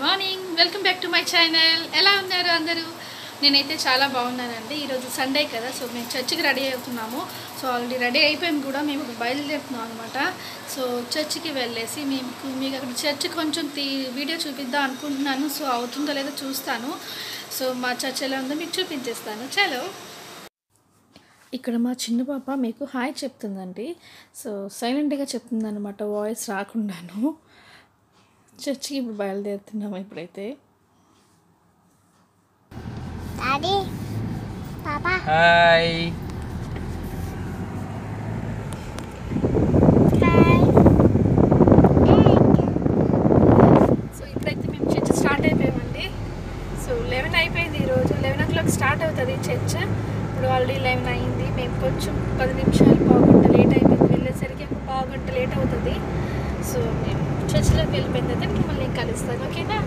Morning welcome back to my channel ఎలా ఉన్నారు అందరూ నేనైతే చాలా బాగున్నానండి ఈరోజు సండే కదా సో మేము చర్చికి రెడీ అవుతున్నాము సో ఆల్రెడీ రెడీ అయిపోయాం కూడా మేము ఇప్పుడు బయలుదేరుతున్నాం అనమాట సో చర్చికి వెళ్ళేసి మీకు మీకు అక్కడ చర్చ్ కొంచెం తీ వీడియో చూపిద్దాం అనుకుంటున్నాను సో అవుతుందో లేదో చూస్తాను సో మా చర్చ్ ఎలా ఉందో మీకు చూపించేస్తాను చలో ఇక్కడ మా చిన్న పాప మీకు హాయ్ చెప్తుందండి సో సైలెంట్గా చెప్తుంది అనమాట వాయిస్ రాకుండాను చర్చికి ఇప్పుడు బయలుదేరుతున్నాము ఇప్పుడైతే Daddy, Papa, hi hi. So ఇప్పుడైతే మేము చర్చ్ స్టార్ట్ అయిపోయామండి సో లెవెన్ అయిపోయింది ఈరోజు లెవెన్ ఓ క్లాక్ స్టార్ట్ అవుతుంది చర్చ్ ఇప్పుడు ఆల్రెడీ లెవెన్ అయింది మేము కొంచెం పది నిమిషాలు పావుగంట లేట్ అయిపోయింది వెళ్ళేసరికి ఒక పావుగంట లేట్ అవుతుంది సో మేము చర్చ్లోకి వెళ్ళిపోయిన తర్వాత మిమ్మల్ని కలుస్తాను ఓకేనా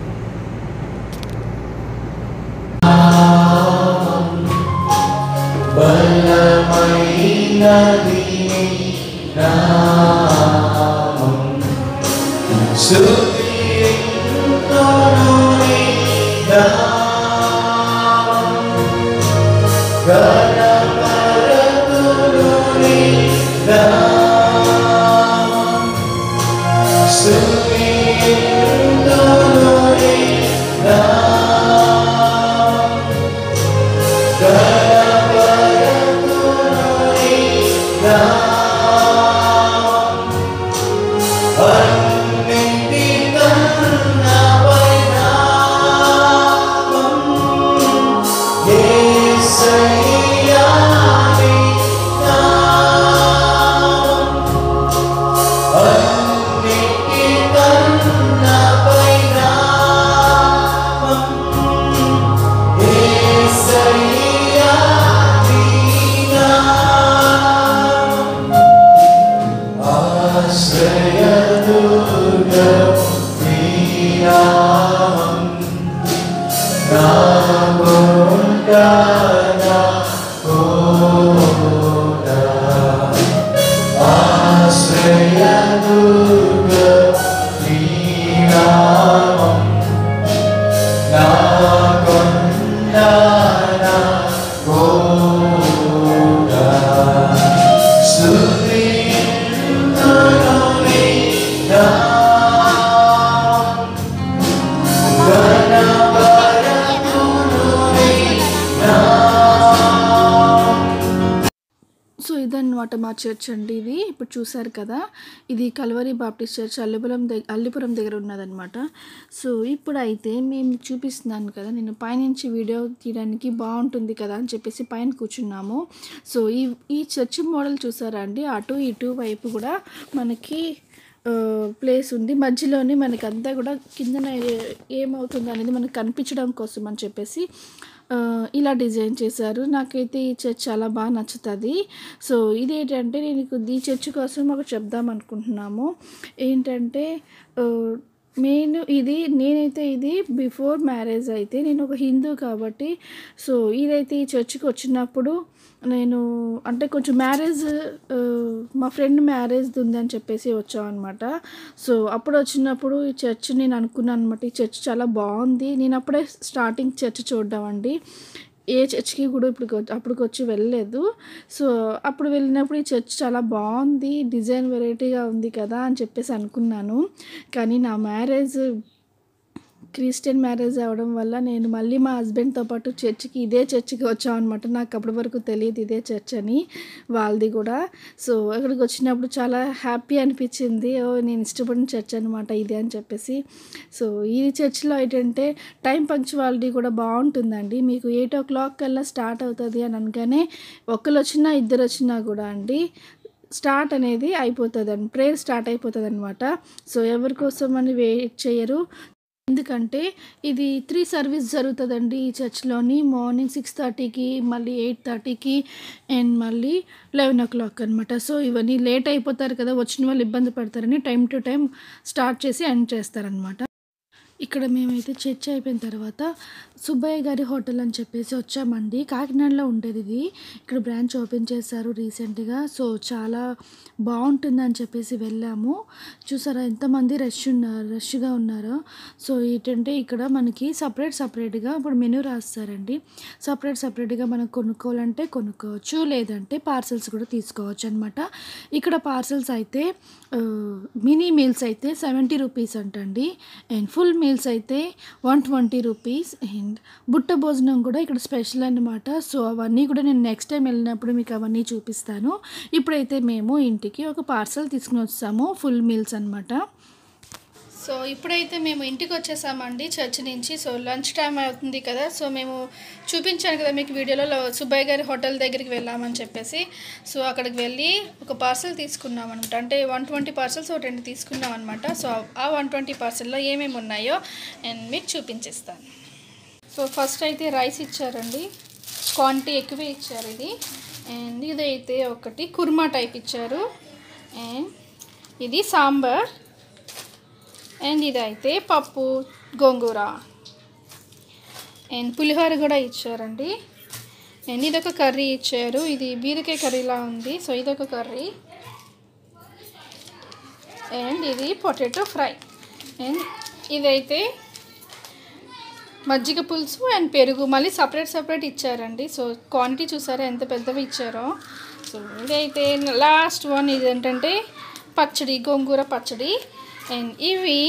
సో ఇదన్నమాట మా చర్చ్ అండి ఇది ఇప్పుడు చూసారు కదా ఇది కల్వరి బాప్టిస్ట్ చర్చ్ అల్లిపురం దగ్గర అల్లిపురం దగ్గర ఉన్నదన్నమాట సో ఇప్పుడు అయితే మేము చూపిస్తున్నాను కదా నేను పైనుంచి వీడియో తీయడానికి బాగుంటుంది కదా అని చెప్పేసి పైన కూర్చున్నాము సో ఈ ఈ చర్చ్ మోడల్ చూసారా అండి అటు ఇటు వైపు కూడా మనకి ప్లేస్ ఉంది మధ్యలోనే మనకి అంతా కూడా కిందన ఏ- ఏమవుతుంది అనేది మనకు కనిపించడం కోసం అని చెప్పేసి ఆ, ఇలా డిజైన్ చేశారు నాకైతే ఈ చర్చ్ చాలా బాగా నచ్చుతుంది సో ఇదేంటంటే నేను ఈ చర్చ్ కోసం ఒకటి చెప్దాం అనుకుంటున్నాము ఏంటంటే ఆ, మెయిన్ ఇది నేనైతే ఇది బిఫోర్ మ్యారేజ్ అయితే నేను ఒక హిందూ కాబట్టి సో ఇదైతే ఈ చర్చ్కి వచ్చినప్పుడు నేను అంటే కొంచెం మ్యారేజ్ ఆ, మా ఫ్రెండ్ మ్యారేజ్ ఉందని చెప్పేసి వచ్చాం అనమాట సో అప్పుడు వచ్చినప్పుడు ఈ చర్చ్ నేను అనుకున్నాను అనమాట ఈ చర్చ్ చాలా బాగుంది నేను అప్పుడే స్టార్టింగ్ చర్చ్ చూడడం అండి ఏ చర్చ్కి కూడా ఇప్పుడు అప్పటికి వచ్చి వెళ్ళలేదు సో అప్పుడు వెళ్ళినప్పుడు ఈ చర్చ్ చాలా బాగుంది డిజైన్ వెరైటీగా ఉంది కదా అని చెప్పేసి అనుకున్నాను కానీ నా మ్యారేజ్ క్రిస్టియన్ మ్యారేజ్ అవ్వడం వల్ల నేను మళ్ళీ మా హస్బెండ్తో పాటు చర్చికి ఇదే చర్చికి వచ్చాం అనమాట నాకు అప్పటి వరకు తెలియదు ఇదే చర్చ్ అని వాళ్ళది కూడా సో అక్కడికి వచ్చినప్పుడు చాలా హ్యాపీ అనిపించింది ఓ నేను ఇష్టపడిన చర్చ్ అనమాట ఇది అని చెప్పేసి సో ఈ చర్చ్లో ఏంటంటే టైం పంక్చువాలిటీ కూడా బాగుంటుందండి మీకు ఎయిట్ ఓ క్లాక్ కల్లా స్టార్ట్ అవుతుంది అని అనగానే ఒకరు వచ్చినా ఇద్దరు వచ్చినా కూడా అండి స్టార్ట్ అనేది అయిపోతుంది అండి ప్రేయర్ స్టార్ట్ అయిపోతుంది అనమాట సో ఎవరి కోసం అని వెయిట్ చేయరు ఎందుకంటే ఇది త్రీ సర్వీస్ జరుగుతుందండి ఈ చర్చ్లోని మార్నింగ్ సిక్స్ థర్టీకి మళ్ళీ ఎయిట్ థర్టీకి అండ్ మళ్ళీ లెవెన్ ఓ క్లాక్ అనమాట సో ఇవన్నీ లేట్ అయిపోతారు కదా వచ్చిన వాళ్ళు ఇబ్బంది పడతారని టైం టు టైం స్టార్ట్ చేసి ఎండ్ చేస్తారనమాట ఇక్కడ మేమైతే చర్చ అయిపోయిన తర్వాత సుబ్బయ్య గారి హోటల్ అని చెప్పేసి వచ్చామండి కాకినాడలో ఉండేది ఇది ఇక్కడ బ్రాంచ్ ఓపెన్ చేశారు రీసెంట్గా సో చాలా బాగుంటుందని చెప్పేసి వెళ్ళాము చూసారా ఎంతమంది రష్ ఉన్నారు రష్గా ఉన్నారో సో ఏంటంటే ఇక్కడ మనకి సపరేట్ సపరేట్గా ఇప్పుడు మెనూ రాస్తారండి సపరేట్ సపరేట్గా మనం కొనుక్కోవాలంటే కొనుక్కోవచ్చు లేదంటే పార్సల్స్ కూడా తీసుకోవచ్చు అనమాట ఇక్కడ పార్సల్స్ అయితే ఆ, మినీ మీల్స్ అయితే సెవెంటీ రూపీస్ అంటండి అండ్ ఫుల్ మీల్స్ అయితే వన్ ట్వంటీ రూపీస్ అండ్ బుట్ట భోజనం కూడా ఇక్కడ స్పెషల్ అన్నమాట సో అవన్నీ కూడా నేను నెక్స్ట్ టైం వెళ్ళినప్పుడు మీకు అవన్నీ చూపిస్తాను ఇప్పుడైతే మేము ఇంటికి ఒక పార్సల్ తీసుకుని వచ్చాము ఫుల్ మీల్స్ అన్నమాట సో ఇప్పుడైతే మేము ఇంటికి వచ్చేసామండి చర్చ్ నుంచి సో లంచ్ టైం అవుతుంది కదా సో మేము చూపించాను కదా మీకు వీడియోలో లో- సుబ్బయ్య గారి హోటల్ దగ్గరికి వెళ్ళామని చెప్పేసి సో అక్కడికి వెళ్ళి ఒక పార్సల్ తీసుకున్నాం అనమాట అంటే వన్ ట్వంటీ పార్సల్స్ ఒక రెండు తీసుకున్నాం అనమాట సో ఆ వన్ ట్వంటీ పార్సల్లో ఏమేమి ఉన్నాయో నేను మీకు చూపించేస్తాను సో ఫస్ట్ అయితే రైస్ ఇచ్చారండి క్వాంటిటీ ఎక్కువే ఇచ్చారు ఇది అండ్ ఇదైతే ఒకటి కుర్మా టైప్ ఇచ్చారు అండ్ ఇది సాంబార్ అండ్ ఇదైతే పప్పు గోంగూర అండ్ పులిహోర కూడా ఇచ్చారండి అండ్ ఇదొక కర్రీ ఇచ్చారు ఇది బీరకాయ కర్రీలా ఉంది సో ఇదొక కర్రీ అండ్ ఇది పొటాటో ఫ్రై అండ్ ఇదైతే మజ్జిగ పులుసు అండ్ పెరుగు మళ్ళీ సపరేట్ సపరేట్ ఇచ్చారండి సో క్వాంటిటీ చూసారా ఎంత పెద్దవి ఇచ్చారో సో ఇదైతే లాస్ట్ వన్ ఇది ఏంటంటే పచ్చడి గోంగూర పచ్చడి అండ్ ఇవి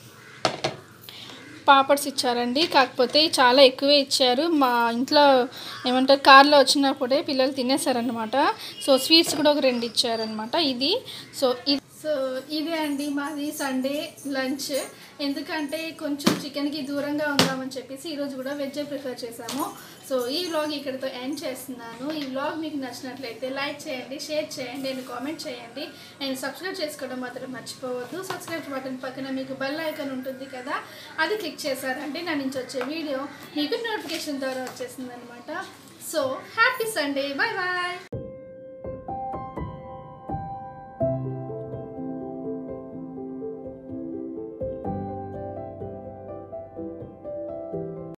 పాపడ్స్ ఇచ్చారండి కాకపోతే చాలా ఎక్కువే ఇచ్చారు మా ఇంట్లో ఏమంటారు కార్లో వచ్చినప్పుడే పిల్లలు తినేసారనమాట సో స్వీట్స్ కూడా ఒక రెండు ఇచ్చారనమాట ఇది సో ఇది సో ఇదే అండి మాది సండే లంచ్ ఎందుకంటే కొంచెం చికెన్కి దూరంగా ఉందామని చెప్పేసి ఈరోజు కూడా వెజ్ ప్రిఫర్ చేసాము సో ఈ వ్లాగ్ ఇక్కడితో ఎండ్ చేస్తున్నాను ఈ వ్లాగ్ మీకు నచ్చినట్లయితే లైక్ చేయండి షేర్ చేయండి అండ్ కామెంట్ చేయండి అండ్ సబ్స్క్రైబ్ చేసుకోవడం మాత్రం మర్చిపోవద్దు సబ్స్క్రైబ్ బటన్ పక్కన మీకు బెల్ ఐకాన్ ఉంటుంది కదా అది క్లిక్ చేశారంటే నా నుంచి వచ్చే వీడియో మీకు నోటిఫికేషన్ ద్వారా వచ్చేసింది అనమాట so happy Sunday bye bye